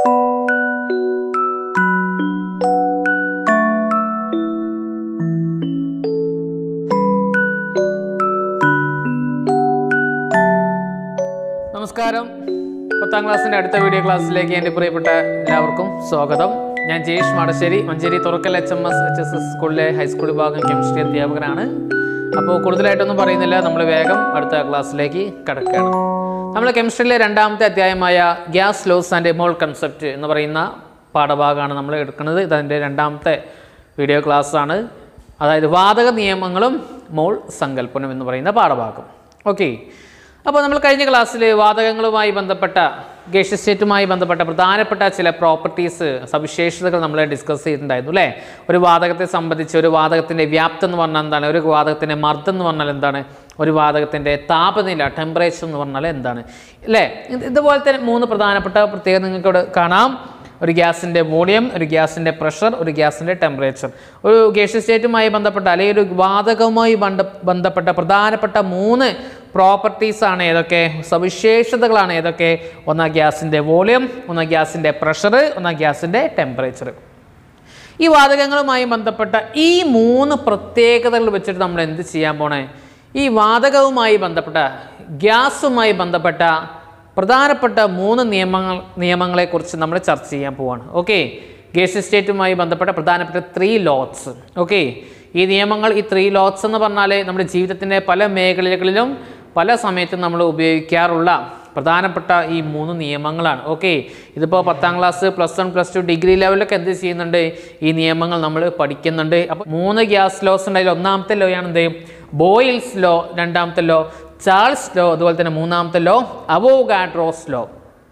നമസ്കാരം പത്താം ക്ലാസ്സിൻ്റെ അടുത്ത വീഡിയോ ക്ലാസ്സിലേക്ക് എൻ്റെ പ്രിയപ്പെട്ട എല്ലാവർക്കും സ്വാഗതം ഞാൻ Jayesh Madassery Manjeri Thurakkal H M S H S S സ്കൂളിലെ ഹൈസ്കൂൾ വിഭാഗം കെമിസ്ട്രി അധ്യാപകനാണ് അപ്പോൾ കൂടുതലായിട്ടൊന്നും പറയുന്നില്ല നമ്മൾ വേഗം അടുത്ത ക്ലാസ്സിലേക്ക് കടക്കുകയാണ് നമ്മൾ കെമിസ്ട്രിയിലെ രണ്ടാമത്തെ അധ്യായമായ gas laws and mole concept എന്ന് പറയുന്ന പാഠഭാഗമാണ് നമ്മൾ എടുക്കുന്നത് ഇതതിൻ്റെ രണ്ടാമത്തെ വീഡിയോ ക്ലാസ്സാണ് അതായത് വാതക നിയമങ്ങളും മോൾ സങ്കല്പനം എന്ന് പറയുന്ന പാഠഭാഗം ഓക്കെ അപ്പോൾ നമ്മൾ കഴിഞ്ഞ ക്ലാസ്സിൽ വാതകങ്ങളുമായി ബന്ധപ്പെട്ട ഗേഷ്യസ്റ്റേറ്റുമായി ബന്ധപ്പെട്ട പ്രധാനപ്പെട്ട ചില പ്രോപ്പർട്ടീസ് സവിശേഷതകൾ നമ്മൾ ഡിസ്കസ് ചെയ്തിട്ടുണ്ടായിരുന്നു അല്ലേ ഒരു വാതകത്തെ സംബന്ധിച്ച് ഒരു വാതകത്തിൻ്റെ വ്യാപ്തം എന്ന് പറഞ്ഞാൽ എന്താണ് ഒരു വാതകത്തിൻ്റെ മർദ്ദം എന്ന് പറഞ്ഞാൽ എന്താണ് ഒരു വാതകത്തിൻ്റെ താപനില ടെമ്പറേച്ചർ എന്ന് പറഞ്ഞാൽ എന്താണ് അല്ലേ ഇത് ഇതുപോലത്തെ മൂന്ന് പ്രധാനപ്പെട്ട പ്രത്യേകത നിങ്ങൾക്ക് ഇവിടെ കാണാം ഒരു ഗ്യാസിൻ്റെ വോളിയം ഒരു ഗ്യാസിൻ്റെ പ്രഷർ ഒരു ഗ്യാസിൻ്റെ ടെമ്പറേച്ചർ ഒരു ഗ്യാസ് സ്റ്റേറ്റുമായി ബന്ധപ്പെട്ട അല്ലെങ്കിൽ ഒരു വാതകവുമായി ബന്ധ ബന്ധപ്പെട്ട പ്രധാനപ്പെട്ട മൂന്ന് പ്രോപ്പർട്ടീസ് ആണ് ഏതൊക്കെ സവിശേഷതകളാണ് ഏതൊക്കെ ഒന്ന് ഗ്യാസിൻ്റെ വോളിയം ഒന്ന് ഗ്യാസിൻ്റെ പ്രഷർ ഒന്ന് ഗ്യാസിൻ്റെ ടെമ്പറേച്ചർ ഈ വാതകങ്ങളുമായി ബന്ധപ്പെട്ട ഈ മൂന്ന് പ്രത്യേകതകൾ വെച്ചിട്ട് നമ്മൾ എന്ത് ചെയ്യാൻ പോണേ ഈ വാതകവുമായി ബന്ധപ്പെട്ട ഗ്യാസുമായി ബന്ധപ്പെട്ട പ്രധാനപ്പെട്ട മൂന്ന് നിയമങ്ങൾ നിയമങ്ങളെക്കുറിച്ച് നമ്മൾ ചർച്ച ചെയ്യാൻ പോവാണ് ഓക്കെ ഗേസ് സ്റ്റേറ്റുമായി ബന്ധപ്പെട്ട പ്രധാനപ്പെട്ട ത്രീ ലോട്ട്സ് ഓക്കെ ഈ നിയമങ്ങൾ ഈ ത്രീ ലോട്ട്സ് എന്ന് പറഞ്ഞാൽ നമ്മുടെ ജീവിതത്തിൻ്റെ പല മേഖലകളിലും പല സമയത്തും നമ്മൾ ഉപയോഗിക്കാറുള്ള പ്രധാനപ്പെട്ട ഈ മൂന്ന് നിയമങ്ങളാണ് ഓക്കെ ഇതിപ്പോൾ പത്താം class plus one plus two degree ലെവലിലൊക്കെ എന്ത് ചെയ്യുന്നുണ്ട് ഈ നിയമങ്ങൾ നമ്മൾ പഠിക്കുന്നുണ്ട് അപ്പോൾ മൂന്ന് ഗ്യാസ് ലോസ് ഉണ്ടായാലും ഒന്നാമത്തെ ലോ ആണ് എന്ത് ബോയിൽസ് ലോ രണ്ടാമത്തെ ലോ ചാൾസ് ലോ അതുപോലെ തന്നെ മൂന്നാമത്തെ ലോ അവോഗാഡ്രോസ് ലോ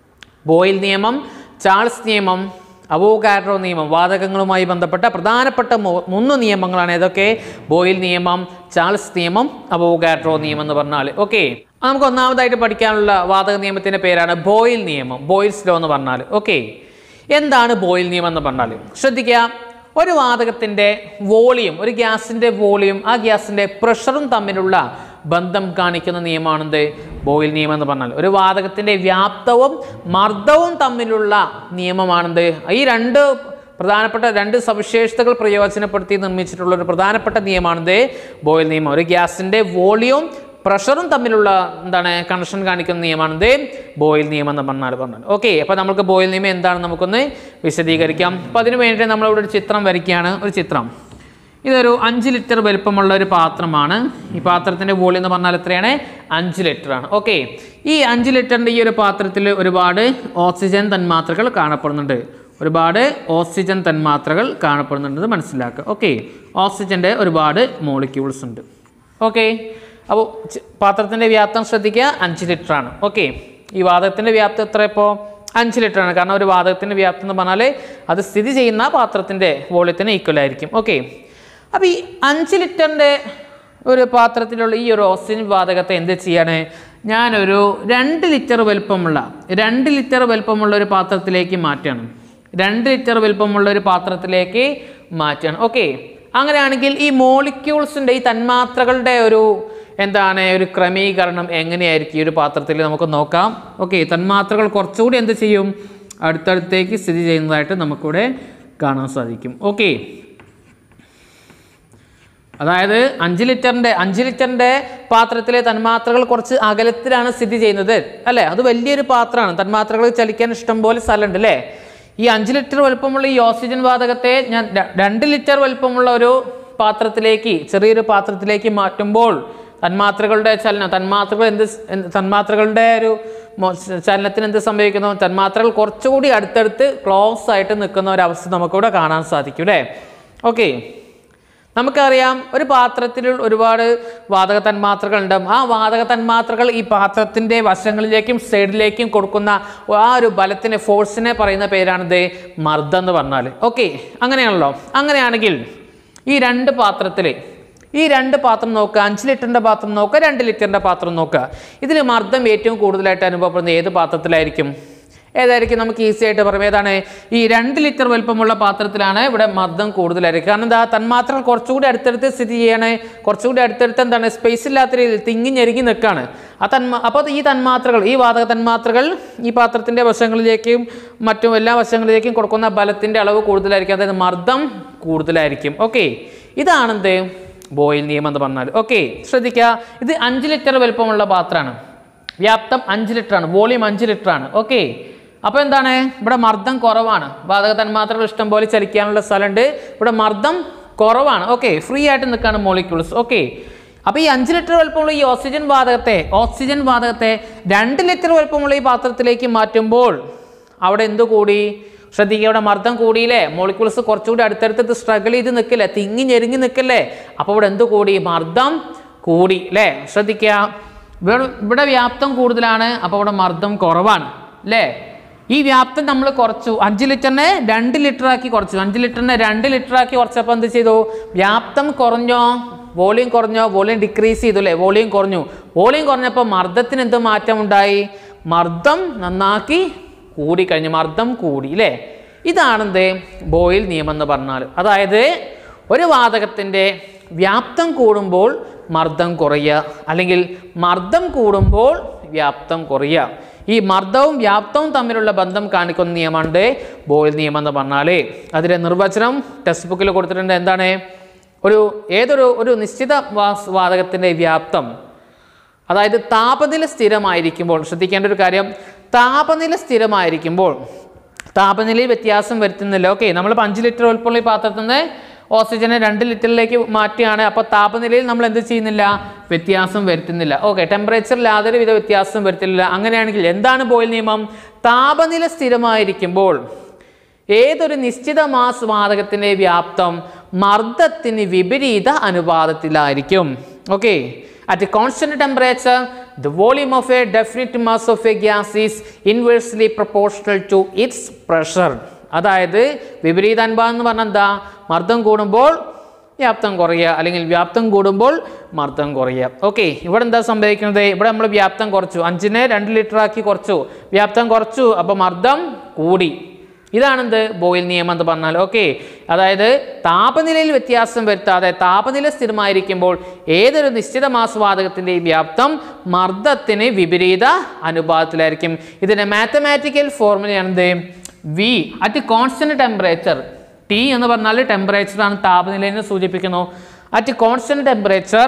ബോയിൽ നിയമം ചാൾസ് നിയമം അവോഗാഡ്രോ നിയമം വാതകങ്ങളുമായി ബന്ധപ്പെട്ട പ്രധാനപ്പെട്ട മൂ- മൂന്ന് നിയമങ്ങളാണ് ഏതൊക്കെ ബോയിൽ നിയമം ചാൾസ് നിയമം അവോഗാഡ്രോ നിയമം എന്ന് പറഞ്ഞാൽ ഓക്കെ നമുക്ക് ഒന്നാമതായിട്ട് പഠിക്കാനുള്ള വാതക നിയമത്തിൻ്റെ പേരാണ് ബോയിൽ നിയമം ബോയിൽസ് ലോ എന്ന് പറഞ്ഞാൽ ഓക്കെ എന്താണ് ബോയിൽ നിയമം എന്ന് പറഞ്ഞാൽ ശ്രദ്ധിക്കുക ഒരു വാതകത്തിൻ്റെ വോളിയം ഒരു ഗ്യാസിൻ്റെ വോളിയം ആ ഗ്യാസിൻ്റെ പ്രഷറും തമ്മിലുള്ള ബന്ധം കാണിക്കുന്ന നിയമമാണെന്ത് ബോയിൽ നിയമം എന്ന് പറഞ്ഞാൽ ഒരു വാതകത്തിൻ്റെ വ്യാപ്തവും മർദ്ദവും തമ്മിലുള്ള നിയമമാണെന്ത് ഈ രണ്ട് പ്രധാനപ്പെട്ട രണ്ട് സവിശേഷതകൾ പ്രയോജനപ്പെടുത്തി നിർമ്മിച്ചിട്ടുള്ള ഒരു പ്രധാനപ്പെട്ട നിയമമാണിത് ബോയിൽ നിയമം ഒരു ഗ്യാസിൻ്റെ വോളിയവും പ്രഷറും തമ്മിലുള്ള എന്താണ് കണക്ഷൻ കാണിക്കുന്ന നിയമമാണിത് ബോയിൽ നിയമം എന്ന് പറഞ്ഞാൽ പറഞ്ഞാൽ ഓക്കെ അപ്പോൾ നമുക്ക് ബോയിൽ നിയമം എന്താണെന്ന് നമുക്കൊന്ന് വിശദീകരിക്കാം അപ്പോൾ അതിന് വേണ്ടിയിട്ട് നമ്മളിവിടെ ഒരു ചിത്രം വരയ്ക്കുകയാണ് ഒരു ചിത്രം ഇതൊരു അഞ്ച് ലിറ്റർ വലുപ്പമുള്ള ഒരു പാത്രമാണ് ഈ പാത്രത്തിൻ്റെ വോളിയം എന്ന് പറഞ്ഞാൽ എത്രയാണ് അഞ്ച് ലിറ്ററാണ് ഓക്കെ ഈ അഞ്ച് ലിറ്ററിൻ്റെ ഈ ഒരു പാത്രത്തിൽ ഒരുപാട് ഓക്സിജൻ തന്മാത്രകൾ കാണപ്പെടുന്നുണ്ട് ഒരുപാട് ഓക്സിജൻ തന്മാത്രകൾ കാണപ്പെടുന്നുണ്ടെന്ന് മനസ്സിലാക്കുക ഓക്കെ ഓക്സിജൻ്റെ ഒരുപാട് മോളിക്യൂൾസ് ഉണ്ട് ഓക്കെ അപ്പോൾ പാത്രത്തിൻ്റെ വ്യാപ്തം ശ്രദ്ധിക്കുക അഞ്ച് ലിറ്ററാണ് ഓക്കെ ഈ വാതകത്തിൻ്റെ വ്യാപ്തം എത്ര ഇപ്പോൾ അഞ്ച് ലിറ്ററാണ് കാരണം ഒരു വാതകത്തിൻ്റെ വ്യാപ്തം എന്ന് പറഞ്ഞാൽ അത് സ്ഥിതി ചെയ്യുന്ന പാത്രത്തിൻ്റെ വോളിയത്തിന് ഈക്വൽ ആയിരിക്കും ഓക്കെ അപ്പോൾ ഈ അഞ്ച് ലിറ്ററിൻ്റെ ഒരു പാത്രത്തിലുള്ള ഈ ഒരു ഓക്സിജൻ വാതകത്തെ എന്ത് ചെയ്യാണ് ഞാനൊരു രണ്ട് ലിറ്റർ വലുപ്പമുള്ള രണ്ട് ലിറ്റർ വലുപ്പമുള്ള ഒരു പാത്രത്തിലേക്ക് മാറ്റണം രണ്ട് ലിറ്റർ വലുപ്പമുള്ള ഒരു പാത്രത്തിലേക്ക് മാറ്റണം ഓക്കെ അങ്ങനെയാണെങ്കിൽ ഈ മോളിക്യൂൾസിൻ്റെ ഈ തന്മാത്രകളുടെ ഒരു എന്താണ് ഒരു ക്രമീകരണം എങ്ങനെയായിരിക്കും ഈ ഒരു പാത്രത്തിൽ നമുക്ക് നോക്കാം ഓക്കെ തന്മാത്രകൾ കുറച്ചുകൂടി എന്ത് ചെയ്യും അടുത്തടുത്തേക്ക് സ്ഥിതി ചെയ്യുന്നതായിട്ട് നമുക്കിവിടെ കാണാൻ സാധിക്കും ഓക്കെ അതായത് അഞ്ച് ലിറ്ററിൻ്റെ അഞ്ച് ലിറ്ററിൻ്റെ പാത്രത്തിലെ തന്മാത്രകൾ കുറച്ച് അകലത്തിലാണ് സ്ഥിതി ചെയ്യുന്നത് അല്ലേ അത് വലിയൊരു പാത്രമാണ് തന്മാത്രകൾ ചലിക്കാൻ ഇഷ്ടംപോലെ സ്ഥലമുണ്ട് അല്ലേ ഈ അഞ്ച് ലിറ്റർ വലുപ്പമുള്ള ഈ ഓക്സിജൻ വാതകത്തെ ഞാൻ ര- രണ്ട് ലിറ്റർ വലുപ്പമുള്ള ഒരു പാത്രത്തിലേക്ക് ചെറിയൊരു പാത്രത്തിലേക്ക് മാറ്റുമ്പോൾ തന്മാത്രകളുടെ ചലനം തന്മാത്രകൾ എന്ത് സ്- എന്ത് തന്മാത്രകളുടെ ഒരു മോ- ചലനത്തിന് എന്ത് സംഭവിക്കുന്നു തന്മാത്രകൾ കുറച്ചുകൂടി അടുത്തടുത്ത് ക്ലോസ് ആയിട്ട് നിൽക്കുന്ന ഒരു അവസ്ഥ നമുക്കിവിടെ കാണാൻ സാധിക്കും അല്ലേ ഓക്കെ നമുക്കറിയാം ഒരു പാത്രത്തിൽ ഒരുപാട് വാതക തന്മാത്രകൾ ഉണ്ടാവും ആ വാതക തന്മാത്രകൾ ഈ പാത്രത്തിൻ്റെ വശങ്ങളിലേക്കും സൈഡിലേക്കും കൊടുക്കുന്ന ആ ഒരു ബലത്തിന് ഫോഴ്സിനെ പറയുന്ന പേരാണിത് മർദ്ദം എന്ന് പറഞ്ഞാൽ ഓക്കെ അങ്ങനെയാണല്ലോ അങ്ങനെയാണെങ്കിൽ ഈ രണ്ട് പാത്രത്തിൽ ഈ രണ്ട് പാത്രം നോക്കുക അഞ്ച് ലിറ്ററിൻ്റെ പാത്രം നോക്കുക രണ്ട് ലിറ്ററിൻ്റെ പാത്രം നോക്കുക ഇതിൽ മർദ്ദം ഏറ്റവും കൂടുതലായിട്ട് അനുഭവപ്പെടുന്നത് ഏത് പാത്രത്തിലായിരിക്കും ഏതായിരിക്കും നമുക്ക് ഈസി ആയിട്ട് പറയാം ഏതാണ് ഈ രണ്ട് ലിറ്റർ വലുപ്പമുള്ള പാത്രത്തിലാണ് ഇവിടെ മർദ്ദം കൂടുതലായിരിക്കും കാരണം എന്താ തന്മാത്രകൾ കുറച്ചുകൂടി അടുത്തടുത്ത് സ്ഥിതി ചെയ്യാണ് കുറച്ചുകൂടി അടുത്തടുത്ത് എന്താണ് സ്പേസ് ഇല്ലാത്ത രീതിയിൽ തിങ്ങി ഞെരുങ്ങി നിൽക്കുകയാണ് ആ തന്മാ അപ്പോൾ ഈ തന്മാത്രകൾ ഈ വാതക തന്മാത്രകൾ ഈ പാത്രത്തിൻ്റെ വശങ്ങളിലേക്കും മറ്റും എല്ലാ വശങ്ങളിലേക്കും കൊടുക്കുന്ന ബലത്തിൻ്റെ അളവ് കൂടുതലായിരിക്കും അതായത് മർദ്ദം കൂടുതലായിരിക്കും ഓക്കെ ഇതാണെന്ത് ബോയിൽ നിയമം എന്ന് പറഞ്ഞാൽ ഓക്കെ ശ്രദ്ധിക്കുക ഇത് അഞ്ച് ലിറ്റർ വലുപ്പമുള്ള പാത്രമാണ് വ്യാപ്തം അഞ്ച് ലിറ്ററാണ് വോളിയം അഞ്ച് ലിറ്ററാണ് ഓക്കെ അപ്പോൾ എന്താണ് ഇവിടെ മർദ്ദം കുറവാണ് വാതക തന്മാത്രകൾ ഇഷ്ടം പോലെ ചലിക്കാനുള്ള സ്ഥലമുണ്ട് ഇവിടെ മർദ്ദം കുറവാണ് ഓക്കെ ഫ്രീ ആയിട്ട് നിൽക്കുകയാണ് മോളിക്യൂൾസ് ഓക്കെ അപ്പോൾ ഈ അഞ്ച് ലിറ്റർ വലുപ്പമുള്ള ഈ ഓക്സിജൻ വാതകത്തെ ഓക്സിജൻ വാതകത്തെ രണ്ട് ലിറ്റർ വലുപ്പമുള്ള ഈ പാത്രത്തിലേക്ക് മാറ്റുമ്പോൾ അവിടെ എന്ത് കൂടി ശ്രദ്ധിക്കുക ഇവിടെ മർദ്ദം കൂടിയില്ലേ മോളിക്യൂൾസ് കുറച്ചുകൂടി അടുത്തടുത്ത് സ്ട്രഗിൾ ചെയ്ത് നിൽക്കില്ലേ തിങ്ങി ഞെരുങ്ങി നിൽക്കില്ലേ അപ്പോൾ ഇവിടെ എന്ത് കൂടി മർദ്ദം കൂടി അല്ലേ ശ്രദ്ധിക്കുക ഇവിടെ ഇവിടെ വ്യാപ്തം കൂടുതലാണ് അപ്പോൾ ഇവിടെ മർദ്ദം കുറവാണ് അല്ലേ ഈ വ്യാപ്തം നമ്മൾ കുറച്ചു അഞ്ച് ലിറ്ററിനെ രണ്ട് ലിറ്റർ ആക്കി കുറച്ചു അഞ്ച് ലിറ്ററിനെ രണ്ട് ലിറ്റർ ആക്കി കുറച്ചപ്പോൾ എന്ത് ചെയ്തു വ്യാപ്തം കുറഞ്ഞോ വോളിയം കുറഞ്ഞോ വോളിയം ഡിക്രീസ് ചെയ്തു അല്ലേ വോളിയം കുറഞ്ഞു വോളിയം കുറഞ്ഞപ്പോൾ മർദ്ദത്തിന് എന്ത് മാറ്റം ഉണ്ടായി മർദ്ദം നന്നാക്കി കൂടി കഴിഞ്ഞു മർദ്ദം കൂടി അല്ലേ ഇതാണെന്ത് ബോയിൽ നിയമം എന്ന് പറഞ്ഞാൽ അതായത് ഒരു വാതകത്തിൻ്റെ വ്യാപ്തം കൂടുമ്പോൾ മർദ്ദം കുറയുക അല്ലെങ്കിൽ മർദ്ദം കൂടുമ്പോൾ വ്യാപ്തം കുറയുക ഈ മർദ്ദവും വ്യാപ്തവും തമ്മിലുള്ള ബന്ധം കാണിക്കുന്ന നിയമമുണ്ട് ബോയിൽ നിയമം എന്ന് പറഞ്ഞാൽ അതിൻ്റെ നിർവചനം ടെക്സ്റ്റ് ബുക്കിൽ കൊടുത്തിട്ടുണ്ട് എന്താണ് ഒരു ഏതൊരു ഒരു നിശ്ചിത വാസ് വാതകത്തിൻ്റെ വ്യാപ്തം അതായത് താപനില സ്ഥിരമായിരിക്കുമ്പോൾ ശ്രദ്ധിക്കേണ്ട ഒരു കാര്യം താപനില സ്ഥിരമായിരിക്കുമ്പോൾ താപനിലയിൽ വ്യത്യാസം വരുത്തുന്നില്ല ഓക്കെ നമ്മളിപ്പോൾ അഞ്ച് ലിറ്റർ ഉൾപ്പെടെ ഈ പാത്രത്തിൽ നിന്ന് ഓക്സിജനെ രണ്ട് ലിറ്ററിലേക്ക് മാറ്റുകയാണ് അപ്പോൾ താപനിലയിൽ നമ്മൾ എന്ത് ചെയ്യുന്നില്ല വ്യത്യാസം വരുത്തുന്നില്ല ഓക്കെ ടെമ്പറേച്ചറിൽ യാതൊരു വിധ വ്യത്യാസം വരുത്തുന്നില്ല അങ്ങനെയാണെങ്കിൽ എന്താണ് ബോയിൽ നിയമം താപനില സ്ഥിരമായിരിക്കുമ്പോൾ ഏതൊരു നിശ്ചിത മാസ് വാതകത്തിൻ്റെ വ്യാപ്തം മർദ്ദത്തിന് വിപരീത അനുപാതത്തിലായിരിക്കും okay at constant temperature the volume of a definite mass of a gas is inversely proportional to its pressure അതായത് വിപരീത അനുപാതം എന്ന് പറഞ്ഞാൽ എന്താ മർദ്ദം കൂടുമ്പോൾ വ്യാപ്തം കുറയുക അല്ലെങ്കിൽ വ്യാപ്തം കൂടുമ്പോൾ മർദ്ദം കുറയുക ഓക്കെ ഇവിടെ എന്താ സംഭവിക്കുന്നത് ഇവിടെ നമ്മൾ വ്യാപ്തം കുറച്ചു അഞ്ചിനെ രണ്ട് ലിറ്റർ ആക്കി കുറച്ചു വ്യാപ്തം കുറച്ചു അപ്പോൾ മർദ്ദം കൂടി ഇതാണെന്ത് ബോയിൽ നിയമം എന്ന് പറഞ്ഞാൽ ഓക്കെ അതായത് താപനിലയിൽ വ്യത്യാസം വരുത്താതെ താപനില സ്ഥിരമായിരിക്കുമ്പോൾ ഏതൊരു നിശ്ചിത മാസവാതകത്തിൻ്റെയും വ്യാപ്തം മർദ്ദത്തിന് വിപരീത അനുപാതത്തിലായിരിക്കും ഇതിൻ്റെ മാത്തമാറ്റിക്കൽ ഫോർമുലയാണെന്ത് V at constant temperature T എന്ന് പറഞ്ഞാൽ ടെമ്പറേച്ചറാണ് താപനിലയെ സൂചിപ്പിക്കുന്നു at constant temperature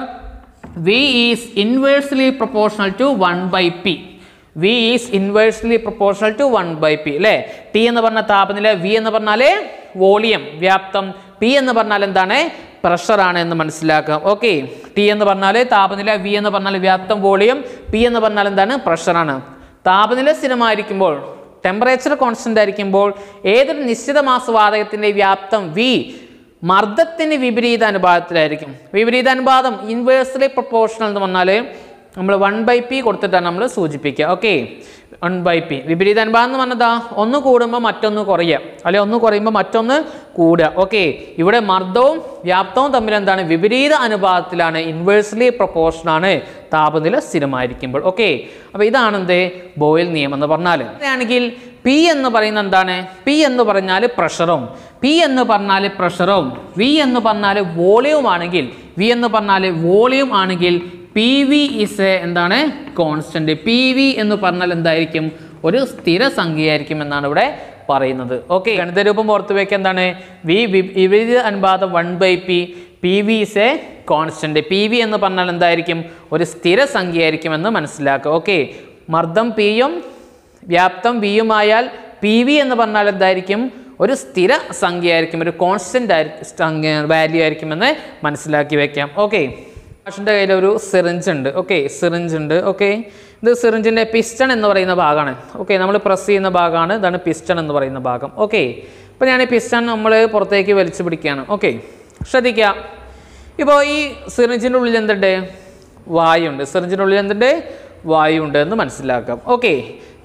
V is inversely proportional to one by P V is inversely proportional to one by P അല്ലേ ടി എന്ന് പറഞ്ഞ താപനില വി എന്ന് പറഞ്ഞാൽ വോളിയം വ്യാപ്തം പി എന്ന് പറഞ്ഞാൽ എന്താണ് പ്രഷറാണ് എന്ന് മനസ്സിലാക്കാം ഓക്കെ ടി എന്ന് പറഞ്ഞാൽ താപനില വി എന്ന് പറഞ്ഞാൽ വ്യാപ്തം വോളിയം പി എന്ന് പറഞ്ഞാൽ എന്താണ് പ്രഷറാണ് താപനില സ്ഥിരമായിരിക്കുമ്പോൾ ടെമ്പറേച്ചർ കോൺസ്റ്റന്റ് ആയിരിക്കുമ്പോൾ ഏതൊരു നിശ്ചിത മാസവാതകത്തിൻ്റെ വ്യാപ്തം വി മർദ്ദത്തിന് വിപരീത അനുപാതത്തിലായിരിക്കും വിപരീത അനുപാതം ഇൻവേഴ്സ്ലി പ്രൊപ്പോർഷണൽ എന്ന് പറഞ്ഞാൽ നമ്മൾ വൺ ബൈ പി കൊടുത്തിട്ടാണ് നമ്മൾ സൂചിപ്പിക്കുക ഓക്കെ വൺ ബൈ പി വിപരീത അനുപാതം എന്ന് പറഞ്ഞതാ ഒന്ന് കൂടുമ്പോൾ മറ്റൊന്ന് കുറയുക അല്ലെ ഒന്ന് കുറയുമ്പോൾ മറ്റൊന്ന് കൂടുക ഓക്കെ ഇവിടെ മർദ്ദവും വ്യാപ്തവും തമ്മിൽ എന്താണ് വിപരീത അനുപാതത്തിലാണ് ഇൻവേഴ്സ്ലി പ്രൊപ്പോർഷനാണ് താപനില സ്ഥിരമായിരിക്കുമ്പോൾ ഓക്കെ അപ്പോൾ ഇതാണെന്ത് ബോയിൽ നിയമം എന്ന് പറഞ്ഞാൽ അങ്ങനെയാണെങ്കിൽ പി എന്ന് പറയുന്നത് എന്താണ് പി എന്ന് പറഞ്ഞാൽ പ്രഷറും പി എന്ന് പറഞ്ഞാൽ പ്രഷറും വി എന്ന് പറഞ്ഞാൽ വോളിയം ആണെങ്കിൽ വി എന്ന് പറഞ്ഞാൽ വോളിയം ആണെങ്കിൽ പി വി ഇസ് എ എന്താണ് കോൺസ്റ്റന്റ് പി വി എന്ന് പറഞ്ഞാൽ എന്തായിരിക്കും ഒരു സ്ഥിര സംഖ്യയായിരിക്കും എന്നാണ് ഇവിടെ പറയുന്നത് ഓക്കെ ഗണിതരൂപം ഓർത്ത് വയ്ക്കുക എന്താണ് വി വിപരീത അനുപാതം one by P P V is a constant P V എന്ന് പറഞ്ഞാൽ എന്തായിരിക്കും ഒരു സ്ഥിര സംഖ്യയായിരിക്കും എന്ന് മനസ്സിലാക്കുക ഓക്കെ മർദ്ദം പിയും വ്യാപ്തം വിയുമായാൽ പി വി എന്ന് പറഞ്ഞാൽ എന്തായിരിക്കും ഒരു സ്ഥിര സംഖ്യയായിരിക്കും ഒരു കോൺസ്റ്റന്റ് വാല്യൂ ആയിരിക്കുമെന്ന് മനസ്സിലാക്കി വെക്കാം ഓക്കെ മാഷിൻ്റെ കയ്യിൽ ഒരു സിറിഞ്ച് ഉണ്ട് ഓക്കെ സിറിഞ്ച് ഉണ്ട് ഓക്കെ ഇത് സിറിഞ്ചിൻ്റെ പിസ്റ്റൺ എന്ന് പറയുന്ന ഭാഗമാണ് ഓക്കെ നമ്മൾ പ്രസ് ചെയ്യുന്ന ഭാഗമാണ് ഇതാണ് പിസ്റ്റൺ എന്ന് പറയുന്ന ഭാഗം ഓക്കെ ഇപ്പോൾ ഞാൻ ഈ പിസ്റ്റൺ നമ്മൾ പുറത്തേക്ക് വലിച്ചു പിടിക്കുകയാണ് ഓക്കെ ശ്രദ്ധിക്കുക ഇപ്പോൾ ഈ സിറിഞ്ചിൻ്റെ ഉള്ളിൽ എന്തുണ്ട് വായുണ്ട് സിറിഞ്ചിൻ്റെ ഉള്ളിൽ എന്തുണ്ട് വായു ഉണ്ട് എന്ന് മനസ്സിലാക്കാം ഓക്കെ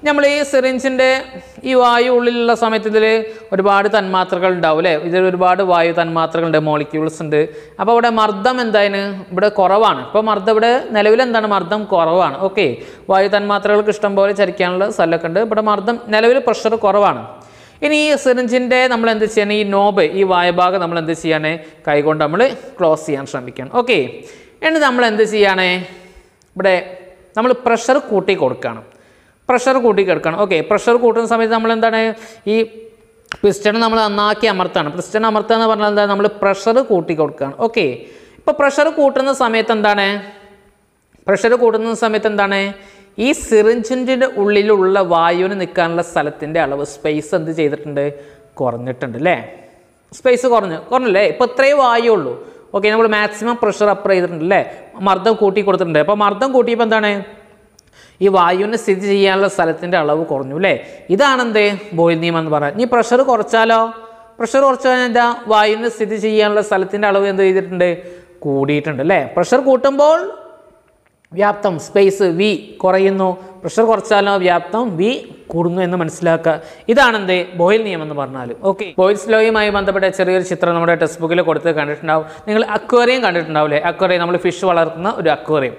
നമ്മൾ ഈ സിറിഞ്ചിൻ്റെ ഈ വായു ഉള്ളിലുള്ള സമയത്ത് ഇതിൽ ഒരുപാട് തന്മാത്രകൾ ഉണ്ടാവും അല്ലേ ഇതിൽ ഒരുപാട് വായു തന്മാത്രകളുണ്ട് മോളിക്യൂൾസ് ഉണ്ട് അപ്പോൾ ഇവിടെ മർദ്ദം എന്തായാലും ഇവിടെ കുറവാണ് ഇപ്പോൾ മർദ്ദം ഇവിടെ നിലവിൽ എന്താണ് മർദ്ദം കുറവാണ് ഓക്കെ വായു തന്മാത്രകൾക്ക് ഇഷ്ടം പോലെ ചരിക്കാനുള്ള സ്ഥലമൊക്കെ ഉണ്ട് ഇവിടെ മർദ്ദം നിലവിൽ പ്രഷർ കുറവാണ് ഇനി ഈ സിറിഞ്ചിൻ്റെ നമ്മൾ എന്ത് ചെയ്യണം ഈ നോബ് ഈ വായഭാഗം നമ്മൾ എന്ത് ചെയ്യാണ് കൈകൊണ്ട് നമ്മൾ ക്ലോസ് ചെയ്യാൻ ശ്രമിക്കണം ഓക്കെ എന്നിട്ട് നമ്മൾ എന്ത് ചെയ്യാണ് ഇവിടെ നമ്മൾ പ്രഷർ കൂട്ടി കൊടുക്കണം പ്രഷർ കൂട്ടി കൊടുക്കണം ഓക്കെ പ്രഷർ കൂട്ടുന്ന സമയത്ത് നമ്മൾ എന്താണ് ഈ പിസ്റ്റൺ നമ്മൾ നന്നാക്കി അമർത്താണ് പിസ്റ്റൺ അമർത്തുക എന്ന് പറഞ്ഞാൽ എന്താ നമ്മൾ പ്രഷർ കൂട്ടി കൊടുക്കുകയാണ് ഓക്കെ ഇപ്പോൾ പ്രഷർ കൂട്ടുന്ന സമയത്ത് എന്താണ് പ്രഷർ കൂടുന്ന സമയത്ത് എന്താണ് ഈ സിറിഞ്ചിൻ്റെ ഉള്ളിലുള്ള വായുവിന് നിൽക്കാനുള്ള സ്ഥലത്തിൻ്റെ അളവ് സ്പേസ് എന്ത് ചെയ്തിട്ടുണ്ട് കുറഞ്ഞിട്ടുണ്ട് അല്ലേ സ്പേസ് കുറഞ്ഞു കുറഞ്ഞല്ലേ ഇപ്പോൾ ഇത്രയും വായു ഉള്ളൂ ഓക്കെ നമ്മൾ മാക്സിമം പ്രഷർ അപ്ലൈ ചെയ്തിട്ടുണ്ട് അല്ലേ മർദ്ദം കൂട്ടി കൊടുത്തിട്ടുണ്ട് അപ്പോൾ മർദ്ദം കൂട്ടിയപ്പോൾ എന്താണ് ഈ വായുവിന് സ്ഥിതി ചെയ്യാനുള്ള സ്ഥലത്തിൻ്റെ അളവ് കുറഞ്ഞു അല്ലേ ഇതാണെന്ത് ബോയിൽ നിയമം എന്ന് പറയാം ഇനി പ്രഷർ കുറച്ചാലോ പ്രഷർ കുറച്ച് കഴിഞ്ഞാൽ എന്താ വായുവിന് സ്ഥിതി ചെയ്യാനുള്ള സ്ഥലത്തിൻ്റെ അളവ് എന്ത് ചെയ്തിട്ടുണ്ട് കൂടിയിട്ടുണ്ട് അല്ലേ പ്രഷർ കൂട്ടുമ്പോൾ വ്യാപ്തം സ്പേസ് വി കുറയുന്നു പ്രഷർ കുറച്ചാലോ വ്യാപ്തം വി കൂടുന്നു എന്ന് മനസ്സിലാക്കുക ഇതാണെന്ത് ബോയിൽ നിയമം എന്ന് പറഞ്ഞാൽ ഓക്കെ ബോയിൽസ് ലോയുമായി ബന്ധപ്പെട്ട ചെറിയൊരു ചിത്രം നമ്മുടെ ടെക്സ്റ്റ് ബുക്കിൽ കൊടുത്ത് കണ്ടിട്ടുണ്ടാവും നിങ്ങൾ അക്വേറിയം കണ്ടിട്ടുണ്ടാവില്ലേ അക്വേറിയം നമ്മൾ ഫിഷ് വളർത്തുന്ന ഒരു അക്വേറിയം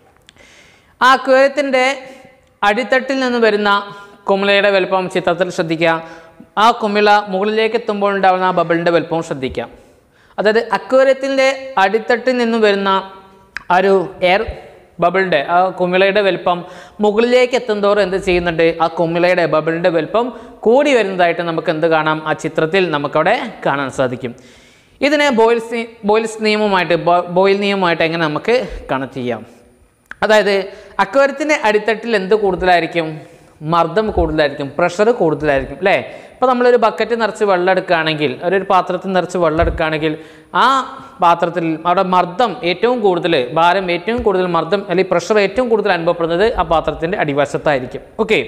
ആ അക്വേറിയത്തിൻ്റെ അടിത്തട്ടിൽ നിന്ന് വരുന്ന കുമിളയുടെ വലുപ്പം ചിത്രത്തിൽ ശ്രദ്ധിക്കുക ആ കുമിള മുകളിലേക്ക് എത്തുമ്പോൾ ഉണ്ടാകുന്ന ആ ബബിളിൻ്റെ വലുപ്പവും ശ്രദ്ധിക്കാം അതായത് അക്വേറിയത്തിൻ്റെ അടിത്തട്ടിൽ നിന്ന് വരുന്ന ആ ഒരു എയർ ബബിളിൻ്റെ ആ കുമിളയുടെ വലുപ്പം മുകളിലേക്ക് എത്തുന്തോറും എന്ത് ചെയ്യുന്നുണ്ട് ആ കുമിളയുടെ ബബിളിൻ്റെ വലുപ്പം കൂടി വരുന്നതായിട്ട് നമുക്ക് എന്ത് കാണാം ആ ചിത്രത്തിൽ നമുക്കവിടെ കാണാൻ സാധിക്കും ഇതിനെ ബോയിൽസ് ബോയിൽസ് നിയമവുമായിട്ട് ബോ- ബോയിൽ നിയമവുമായിട്ട് എങ്ങനെ നമുക്ക് കണക്ട് ചെയ്യാം അതായത് അക്വേറിയത്തിൻ്റെ അടിത്തട്ടിൽ എന്ത് കൂടുതലായിരിക്കും മർദ്ദം കൂടുതലായിരിക്കും പ്രഷർ കൂടുതലായിരിക്കും അല്ലേ ഇപ്പോൾ നമ്മളൊരു ബക്കറ്റ് നിറച്ച് വെള്ളം എടുക്കുകയാണെങ്കിൽ ഒരു പാത്രത്തിൽ നിറച്ച് വെള്ളം എടുക്കുകയാണെങ്കിൽ ആ പാത്രത്തിൽ അവിടെ മർദ്ദം ഏറ്റവും കൂടുതൽ ഭാരം ഏറ്റവും കൂടുതൽ മർദ്ദം അല്ലെങ്കിൽ പ്രഷർ ഏറ്റവും കൂടുതൽ അനുഭവപ്പെടുന്നത് ആ പാത്രത്തിൻ്റെ അടിവശത്തായിരിക്കും ഓക്കെ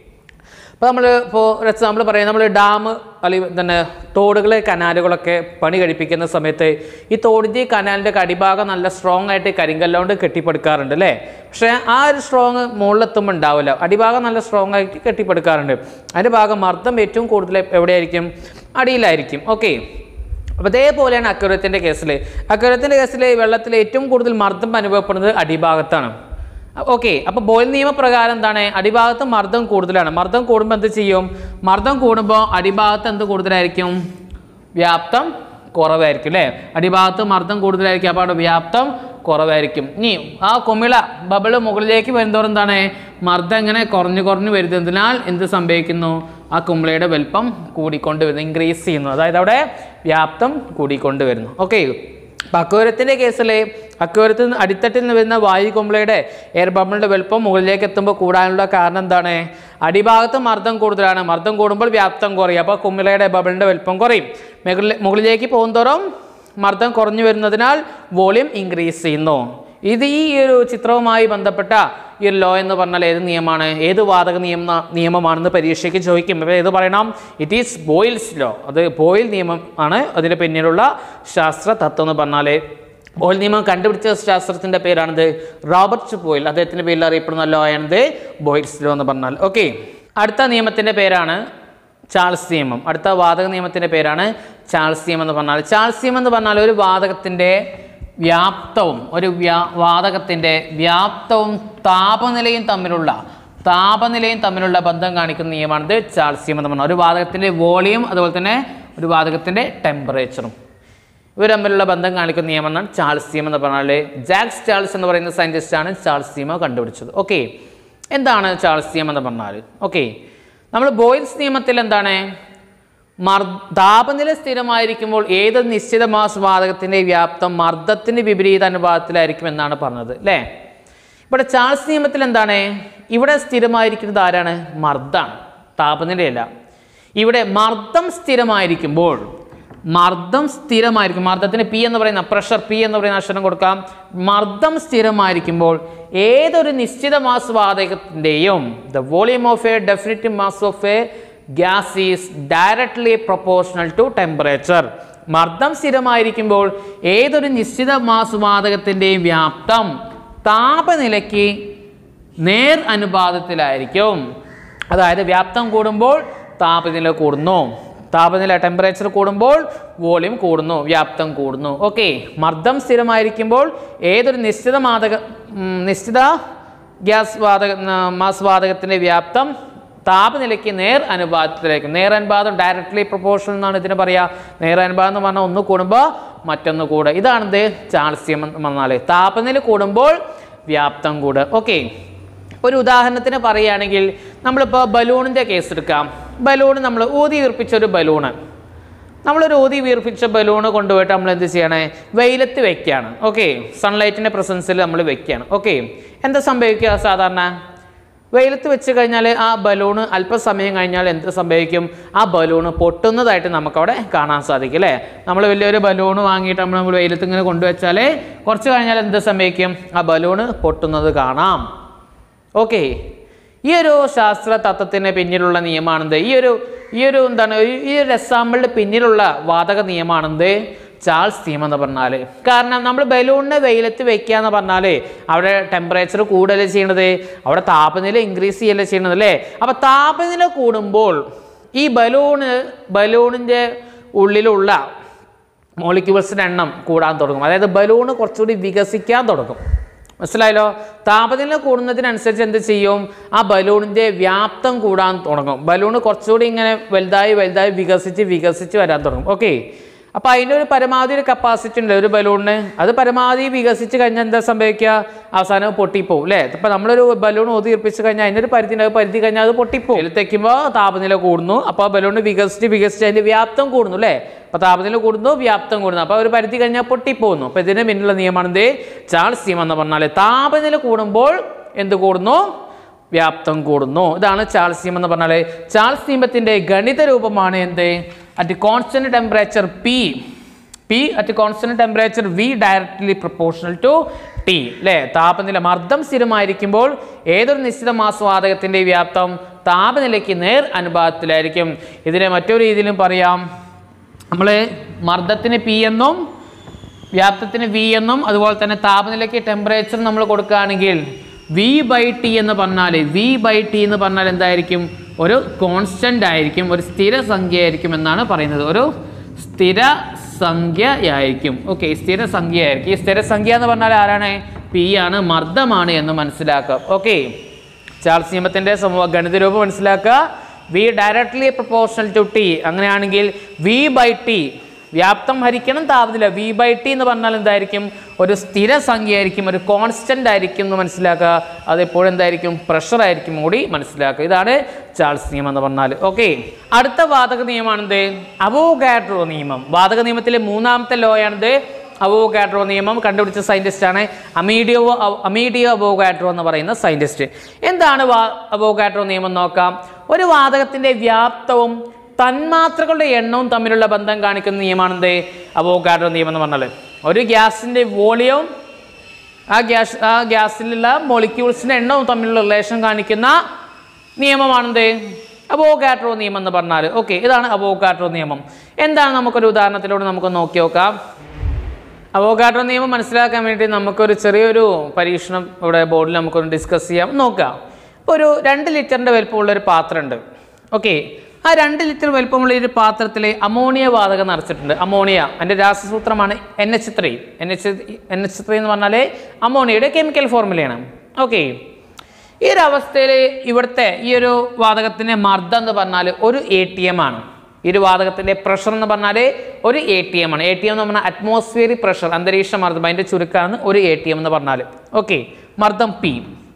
അപ്പോൾ നമ്മൾ ഇപ്പോൾ ഒരു എക്സാമ്പിൾ പറയാം നമ്മൾ ഡാം അല്ലെങ്കിൽ തന്നെ തോടുകൾ കനാലുകളൊക്കെ പണി കഴിപ്പിക്കുന്ന സമയത്ത് ഈ തോടിൻ്റെ കനാലിൻ്റെ അടിഭാഗം നല്ല സ്ട്രോങ് ആയിട്ട് കരിങ്കല്ലുകൊണ്ട് കെട്ടിപ്പടുക്കാറുണ്ട് അല്ലേ പക്ഷേ ആ ഒരു സ്ട്രോങ് മുകളിലെത്തുമ്പോൾ ഉണ്ടാവില്ല അടിഭാഗം നല്ല സ്ട്രോങ് ആയിട്ട് കെട്ടിപ്പടുക്കാറുണ്ട് അതിൻ്റെ ഭാഗം മർദ്ദം ഏറ്റവും കൂടുതൽ എവിടെയായിരിക്കും അടിയിലായിരിക്കും ഓക്കെ അപ്പോൾ അതേപോലെയാണ് അക്വരത്തിൻ്റെ കേസിൽ അക്വരത്തിൻ്റെ കേസിൽ വെള്ളത്തിൽ ഏറ്റവും കൂടുതൽ മർദ്ദം അനുഭവപ്പെടുന്നത് അടിഭാഗത്താണ് ഓക്കെ അപ്പോൾ ബോയിൽ നിയമപ്രകാരം എന്താണ് അടിഭാഗത്ത് മർദ്ദം കൂടുതലാണ് മർദ്ദം കൂടുമ്പോൾ എന്ത് ചെയ്യും മർദ്ദം കൂടുമ്പോൾ അടിഭാഗത്ത് എന്ത് കൂടുതലായിരിക്കും വ്യാപ്തം കുറവായിരിക്കും അല്ലേ അടിഭാഗത്ത് മർദ്ദം കൂടുതലായിരിക്കും അപ്പോൾ അവിടെ വ്യാപ്തം കുറവായിരിക്കും ഇനി ആ കുമിള ബബിള് മുകളിലേക്ക് വരുന്നതോറും എന്താണ് മർദ്ദം ഇങ്ങനെ കുറഞ്ഞു കുറഞ്ഞു വരുന്നതിനാൽ എന്ത് സംഭവിക്കുന്നു ആ കുമിളയുടെ വലുപ്പം കൂടിക്കൊണ്ട് വരുന്നു ഇൻക്രീസ് ചെയ്യുന്നു അതായത് അവിടെ വ്യാപ്തം കൂടിക്കൊണ്ട് വരുന്നു ഓക്കെ അപ്പോൾ അക്വേരത്തിൻ്റെ കേസിൽ അക്വേരത്തിൽ നിന്ന് അടിത്തട്ടിൽ നിന്ന് വരുന്ന വായു കുമ്പളയുടെ എയർ ബബിളിൻ്റെ വലുപ്പം മുകളിലേക്ക് എത്തുമ്പോൾ കൂടാനുള്ള കാരണം എന്താണ് അടിഭാഗത്ത് മർദ്ദം കൂടുതലാണ് മർദ്ദം കൂടുമ്പോൾ വ്യാപ്തം കുറയും അപ്പോൾ കുമിളയുടെ ബബിളിൻ്റെ വലുപ്പം കുറയും മുകളിൽ മുകളിലേക്ക് പോകുന്തോറും മർദ്ദം കുറഞ്ഞു വരുന്നതിനാൽ വോളിയം ഇൻക്രീസ് ചെയ്യുന്നു ഇത് ഈ ഒരു ചിത്രവുമായി ബന്ധപ്പെട്ട ഈ ഒരു ലോ എന്ന് പറഞ്ഞാൽ ഏത് നിയമമാണ് ഏത് വാതക നിയമ നിയമമാണെന്ന് പരീക്ഷയ്ക്ക് ചോദിക്കും അപ്പോൾ ഏത് പറയണം ഇറ്റ് ഈസ് ബോയിൽസ് ലോ അത് ബോയിൽ നിയമം ആണ് അതിന് പിന്നിലുള്ള ശാസ്ത്ര തത്വം എന്ന് പറഞ്ഞാൽ ബോയിൽ നിയമം കണ്ടുപിടിച്ച ശാസ്ത്രത്തിൻ്റെ പേരാണിത് റോബർട്ട് ബോയിൽ അദ്ദേഹത്തിൻ്റെ പേരിൽ അറിയപ്പെടുന്ന ലോ ആണിത് ബോയിൽസ് ലോ എന്ന് പറഞ്ഞാൽ ഓക്കെ അടുത്ത നിയമത്തിൻ്റെ പേരാണ് ചാൾസ് നിയമം അടുത്ത വാതക നിയമത്തിൻ്റെ പേരാണ് ചാൾസ് നിയമം എന്ന് പറഞ്ഞാൽ ചാൾസ് നിയമം എന്ന് പറഞ്ഞാൽ ഒരു വാതകത്തിൻ്റെ വ്യാപ്തവും ഒരു വ്യാ വാതകത്തിൻ്റെ വ്യാപ്തവും താപനിലയും തമ്മിലുള്ള താപനിലയും തമ്മിലുള്ള ബന്ധം കാണിക്കുന്ന നിയമമാണിത് ചാൾസ് നിയമം എന്ന് പറഞ്ഞാൽ ഒരു വാതകത്തിൻ്റെ വോളിയം അതുപോലെ തന്നെ ഒരു വാതകത്തിൻ്റെ ടെമ്പറേച്ചറും ഇവർ തമ്മിലുള്ള ബന്ധം കാണിക്കുന്ന നിയമം എന്നാണ് ചാൾസ് നിയമം എന്ന് പറഞ്ഞാൽ ജാക്സ് ചാൾസ് എന്ന് പറയുന്ന സയൻറ്റിസ്റ്റാണ് ചാൾസ് നിയമം കണ്ടുപിടിച്ചത് ഓക്കെ എന്താണ് ചാൾസ് നിയമം എന്ന് പറഞ്ഞാൽ ഓക്കെ നമ്മൾ ബോയിൽസ് നിയമത്തിൽ എന്താണ് മർ താപനില സ്ഥിരമായിരിക്കുമ്പോൾ ഏത് നിശ്ചിത മാസ് വാതകത്തിൻ്റെ വ്യാപ്തം മർദ്ദത്തിൻ്റെ വിപരീത അനുപാതത്തിലായിരിക്കും എന്നാണ് പറഞ്ഞത് അല്ലേ ഇവിടെ ചാൾസ് നിയമത്തിൽ എന്താണ് ഇവിടെ സ്ഥിരമായിരിക്കുന്നത് ആരാണ് മർദ്ദാണ് താപനിലയല്ല ഇവിടെ മർദ്ദം സ്ഥിരമായിരിക്കുമ്പോൾ മർദ്ദം സ്ഥിരമായിരിക്കും മർദ്ദത്തിന് പി എന്ന് പറയുന്ന പ്രഷർ പി എന്ന് പറയുന്ന അക്ഷരം കൊടുക്കാം മർദ്ദം സ്ഥിരമായിരിക്കുമ്പോൾ ഏതൊരു നിശ്ചിത മാസ് വാതകത്തിൻ്റെയും the volume of a definite mass of a gas is directly proportional to temperature മർദ്ദം സ്ഥിരമായിരിക്കുമ്പോൾ ഏതൊരു നിശ്ചിത മാസ് വാതകത്തിൻ്റെയും വ്യാപ്തം താപനിലയ്ക്ക് നേർ അനുപാതത്തിലായിരിക്കും അതായത് വ്യാപ്തം കൂടുമ്പോൾ താപനില കൂടുന്നു താപനില ടെമ്പറേച്ചർ കൂടുമ്പോൾ വോളിയം കൂടുന്നു വ്യാപ്തം കൂടുന്നു ഓക്കെ മർദ്ദം സ്ഥിരമായിരിക്കുമ്പോൾ ഏതൊരു നിശ്ചിത മാതക ഉം, നിശ്ചിത ഗ്യാസ് വാതക ന- മാസ് വാതകത്തിൻ്റെ വ്യാപ്തം താപനിലയ്ക്ക് നേർ അനുപാതത്തിലേക്ക് നേർ അനുപാതം ഡയറക്ട്ലി പ്രൊപ്പോർഷണൽ എന്നാണ് ഇതിന് പറയുക നേർ അനുപാതം എന്ന് പറഞ്ഞാൽ ഒന്ന് കൂടുമ്പോൾ മറ്റൊന്ന് കൂടെ ഇതാണിത് ചാൾസ്യം എന്ന് പറഞ്ഞാൽ താപനില കൂടുമ്പോൾ വ്യാപ്തം കൂടുക ഓക്കെ ഒരു ഉദാഹരണത്തിന് പറയുകയാണെങ്കിൽ നമ്മളിപ്പോൾ ബലൂണിൻ്റെ കേസ് എടുക്കാം ബലൂൺ നമ്മൾ ഊതി വീർപ്പിച്ച ഒരു ബലൂണ് നമ്മളൊരു ഊതി വീർപ്പിച്ച ബലൂണ് കൊണ്ടുപോയിട്ട് നമ്മൾ എന്ത് ചെയ്യണേ വെയിലത്ത് വെക്കുകയാണ് ഓക്കെ സൺലൈറ്റിൻ്റെ പ്രസൻസിൽ നമ്മൾ വെക്കുകയാണ് ഓക്കെ എന്താ സംഭവിക്കുക സാധാരണ വെയിലത്ത് വെച്ച് കഴിഞ്ഞാൽ ആ ബലൂണ് അല്പസമയം കഴിഞ്ഞാൽ എന്ത് സംഭവിക്കും ആ ബലൂണ് പൊട്ടുന്നതായിട്ട് നമുക്കവിടെ കാണാൻ സാധിക്കും അല്ലേ നമ്മൾ വലിയൊരു ബലൂണ് വാങ്ങിയിട്ട് നമ്മൾ നമ്മൾ വെയിലത്ത് ഇങ്ങനെ കൊണ്ടുവച്ചാൽ കുറച്ച് കഴിഞ്ഞാൽ എന്ത് സംഭവിക്കും ആ ബലൂണ് പൊട്ടുന്നത് കാണാം ഓക്കെ ഈ ഒരു ശാസ്ത്ര തത്വത്തിന് പിന്നിലുള്ള നിയമമാണെന്ത് ഈ ഒരു ഈ ഒരു എന്താണ് ഈ- ഈ ഒരു എക്സാമ്പിളിൻ്റെ പിന്നിലുള്ള വാതക നിയമമാണെന്ത് ചാൾസ് നിയമം എന്ന് പറഞ്ഞാൽ കാരണം നമ്മൾ ബലൂണിനെ വെയിലത്ത് വെക്കുക എന്ന് പറഞ്ഞാൽ അവിടെ ടെമ്പറേച്ചർ കൂടുതലല്ലേ ചെയ്യണത് അവിടെ താപനില ഇൻക്രീസ് ചെയ്യല്ലേ ചെയ്യണത് അല്ലേ അപ്പോൾ താപനില കൂടുമ്പോൾ ഈ ബലൂണ് ബലൂണിൻ്റെ ഉള്ളിലുള്ള മോളിക്യൂൾസിൻ്റെ എണ്ണം കൂടാൻ തുടങ്ങും അതായത് ബലൂണ് കുറച്ചുകൂടി വികസിക്കാൻ തുടങ്ങും മനസ്സിലായല്ലോ താപനില കൂടുന്നതിനനുസരിച്ച് എന്ത് ചെയ്യും ആ ബലൂണിൻ്റെ വ്യാപ്തം കൂടാൻ തുടങ്ങും ബലൂണ് കുറച്ചുകൂടി ഇങ്ങനെ വലുതായി വലുതായി വികസിച്ച് വികസിച്ച് വരാൻ തുടങ്ങും ഓക്കെ അപ്പോൾ അതിൻ്റെ ഒരു പരമാവധി ഒരു കപ്പാസിറ്റി ഉണ്ട് ഒരു ബലൂണിന് അത് പരമാവധി വികസിച്ച് കഴിഞ്ഞാൽ എന്താ സംഭവിക്കുക അവസാനം പൊട്ടിപ്പോവും അല്ലേ ഇപ്പം നമ്മളൊരു ബലൂൺ ഒതുക്കിപ്പിച്ച് കഴിഞ്ഞാൽ അതിൻ്റെ ഒരു പരിധി ഉണ്ട് അത് പരിധി കഴിഞ്ഞാൽ അത് പൊട്ടിപ്പോവും വെയിലത്തേക്കുമ്പോൾ താപനില കൂടുന്നു അപ്പോൾ ആ ബലൂൺ വികസിച്ച് വികസിച്ച് അതിൻ്റെ വ്യാപ്തം കൂടുന്നു അല്ലേ അപ്പോൾ താപനില കൂടുന്നു വ്യാപ്തം കൂടുന്നു അപ്പോൾ ഒരു പരിധി കഴിഞ്ഞാൽ പൊട്ടിപ്പോകുന്നു അപ്പോൾ ഇതിന് പിന്നിലുള്ള നിയമമാണെന്ത് ചാൾസ് നിയമം എന്ന് പറഞ്ഞാൽ താപനില കൂടുമ്പോൾ എന്ത് കൂടുന്നു വ്യാപ്തം കൂടുന്നു ഇതാണ് ചാൾസ് നിയമം എന്ന് പറഞ്ഞാൽ ചാൾസ് നിയമത്തിൻ്റെ ഗണിത രൂപമാണ് എന്ത് at constant temperature P P at constant temperature V directly proportional to T അല്ലേ താപനില മർദ്ദം സ്ഥിരമായിരിക്കുമ്പോൾ ഏതൊരു നിശ്ചിത മാസവാതകത്തിൻ്റെ വ്യാപ്തം താപനിലയ്ക്ക് നേർ അനുപാതത്തിലായിരിക്കും ഇതിനെ മറ്റൊരു രീതിയിലും പറയാം നമ്മൾ മർദ്ദത്തിന് പി എന്നും വ്യാപ്തത്തിന് വി എന്നും അതുപോലെ തന്നെ താപനിലയ്ക്ക് ടെമ്പറേച്ചർ നമ്മൾ കൊടുക്കുകയാണെങ്കിൽ വി ബൈ ടി എന്ന് പറഞ്ഞാൽ വി ബൈ ടി എന്ന് പറഞ്ഞാൽ എന്തായിരിക്കും ഒരു കോൺസ്റ്റൻ്റ് ആയിരിക്കും ഒരു സ്ഥിര സംഖ്യയായിരിക്കും എന്നാണ് പറയുന്നത് ഒരു സ്ഥിര സംഖ്യയായിരിക്കും ഓക്കെ സ്ഥിര സംഖ്യയായിരിക്കും ഈ സ്ഥിര സംഖ്യ എന്ന് പറഞ്ഞാൽ ആരാണ് പി ആണ് മർദ്ദമാണ് എന്ന് മനസ്സിലാക്കുക ഓക്കെ ചാൾസ് നിയമത്തിൻ്റെ സമൂഹ ഗണിത രൂപം മനസ്സിലാക്കുക V directly proportional to T അങ്ങനെയാണെങ്കിൽ വി ബൈ ടി വ്യാപ്തം ഹരിക്കണം താപനില വി ബൈ ടി എന്ന് പറഞ്ഞാൽ എന്തായിരിക്കും ഒരു സ്ഥിര സംഖ്യയായിരിക്കും ഒരു കോൺസ്റ്റന്റ് ആയിരിക്കും എന്ന് മനസ്സിലാക്കുക അത് എപ്പോഴും എന്തായിരിക്കും പ്രഷർ ആയിരിക്കും കൂടി മനസ്സിലാക്കുക ഇതാണ് ചാൾസ് നിയമം എന്ന് പറഞ്ഞാൽ ഓക്കെ അടുത്ത വാതക നിയമമാണെന്ത് അവോഗാഡ്രോ നിയമം വാതക നിയമത്തിലെ മൂന്നാമത്തെ ലോ ആണിത് അവോഗാഡ്രോ നിയമം കണ്ടുപിടിച്ച സയൻറ്റിസ്റ്റ് ആണ് അമീഡിയോ അമീഡിയോ അവോഗാഡ്രോ എന്ന് പറയുന്ന സയൻറ്റിസ്റ്റ് എന്താണ് വാ അവോഗാഡ്രോ നിയമം നോക്കാം ഒരു വാതകത്തിൻ്റെ വ്യാപ്തവും തന്മാത്രകളുടെ എണ്ണവും തമ്മിലുള്ള ബന്ധം കാണിക്കുന്ന നിയമമാണെന്ത് അവോഗാഡ്രോ നിയമം എന്ന് പറഞ്ഞാൽ ഒരു ഗ്യാസിൻ്റെ വോളിയം ആ ഗ്യാസ് ആ ഗ്യാസിലുള്ള മോളിക്യൂൾസിൻ്റെ എണ്ണവും തമ്മിലുള്ള റിലേഷൻ കാണിക്കുന്ന നിയമമാണെന്ത് അവോഗാഡ്രോ നിയമം എന്ന് പറഞ്ഞാൽ ഓക്കെ ഇതാണ് അവോഗാഡ്രോ നിയമം എന്താണ് നമുക്കൊരു ഉദാഹരണത്തിലൂടെ നമുക്ക് നോക്കി നോക്കാം അവോഗാഡ്രോ നിയമം മനസ്സിലാക്കാൻ വേണ്ടി നമുക്കൊരു ചെറിയൊരു പരീക്ഷണം ഇവിടെ ബോർഡിൽ നമുക്കൊന്ന് ഡിസ്കസ് ചെയ്യാം നോക്കാം ഇപ്പോൾ ഒരു രണ്ട് ലിറ്ററിൻ്റെ വലുപ്പമുള്ള ഒരു പാത്രമുണ്ട് ഓക്കെ ആ രണ്ട് ലിറ്റർ വലുപ്പമുള്ള ഈ ഒരു പാത്രത്തിൽ അമോണിയ വാതകം നിറച്ചിട്ടുണ്ട് അമോണിയ അതിൻ്റെ രാസസൂത്രമാണ് N H three N H N H three എന്ന് പറഞ്ഞാൽ അമോണിയയുടെ കെമിക്കൽ ഫോർമുലയാണ് ഓക്കെ ഈ ഒരു അവസ്ഥയിൽ ഇവിടുത്തെ ഈ ഒരു വാതകത്തിൻ്റെ മർദ്ദം എന്ന് പറഞ്ഞാൽ ഒരു എ ടി എം ആണ് ഈ ഒരു വാതകത്തിൻ്റെ പ്രഷർ എന്ന് പറഞ്ഞാൽ ഒരു എ ടി എം ആണ് എ ടി എം എന്ന് പറഞ്ഞാൽ അറ്റ്മോസ്ഫിയറിക് പ്രഷർ അന്തരീക്ഷ മർദ്ദം അതിൻ്റെ ചുരുക്കമാണ് ഒരു എ ടി എം എന്ന് പറഞ്ഞാൽ ഓക്കെ മർദ്ദം പി